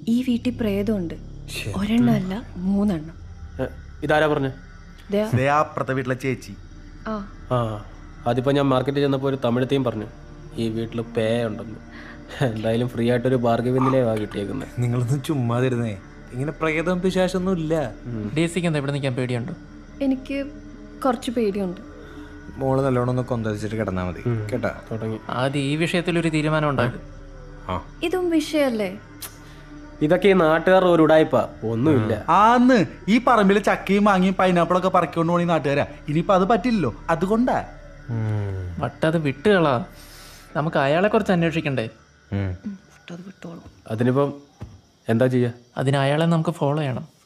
ഈ വീട്ടിൽ പ്രേതമുണ്ട് ഒരെണ്ണം അല്ല മൂന്നെണ്ണം ഏ, ഇതാരാ പറഞ്ഞേ ദേ, ദേ ആ അപ്പുറത്തെ വീട്ടിലെ ചേച്ചി ആ ആ അതിപ്പോൾ ഞാൻ മാർക്കറ്റിൽ ചെന്നപ്പോൾ ഒരു തമിഴത്തെയും പറഞ്ഞു ഈ വീട്ടിൽ പേ ഉണ്ടെന്ന് എന്തായാലും ഫ്രീ ആയിട്ടൊരു ബാർഗവിന്നിലേവാ കിട്ടിയേക്കുന്നത് നിങ്ങളൊന്നും ചുമ്മാ തരുന്നേ ഇങ്ങനെ പ്രേതം പിശാശൊന്നും ഇല്ല ഡേസിക്ക് എന്താ ഇവിടെ നിൽക്കാൻ പേടിയുണ്ടോ എനിക്ക് കുറച്ച് പേടിയുണ്ട് മോള് നല്ലോണം ഒന്ന് കൊന്തരിച്ചിട്ട് കിടന്നാ മതി കേട്ടാ തുടങ്ങി ആദ്യം ഈ വിഷയത്തിൽ ഒരു തീരുമാനം ഉണ്ടാക്കും ആ ഇതും വിഷയല്ലേ ഇതൊക്കെ ഈ നാട്ടുകാർ ഒരു ഉടായ്പ ഒന്നുമില്ല ആന്ന് ഈ പറമ്പില് ചക്കയും മാങ്ങയും പൈനാപ്പിളൊക്കെ പറിക്കൊണ്ട് പോണി നാട്ടുകാരാ ഇനിയിപ്പോ അത് പറ്റില്ലല്ലോ അതുകൊണ്ടാ വട്ടത് വിട്ടുകളാ നമുക്ക് അയാളെ കുറിച്ച് അന്വേഷിക്കണ്ടേ ഉം. അത് വിട്ടോളൂ അതിനിപ്പം എന്താ ചെയ്യുക അതിന് അയാളെ നമുക്ക് ഫോളോ ചെയ്യണം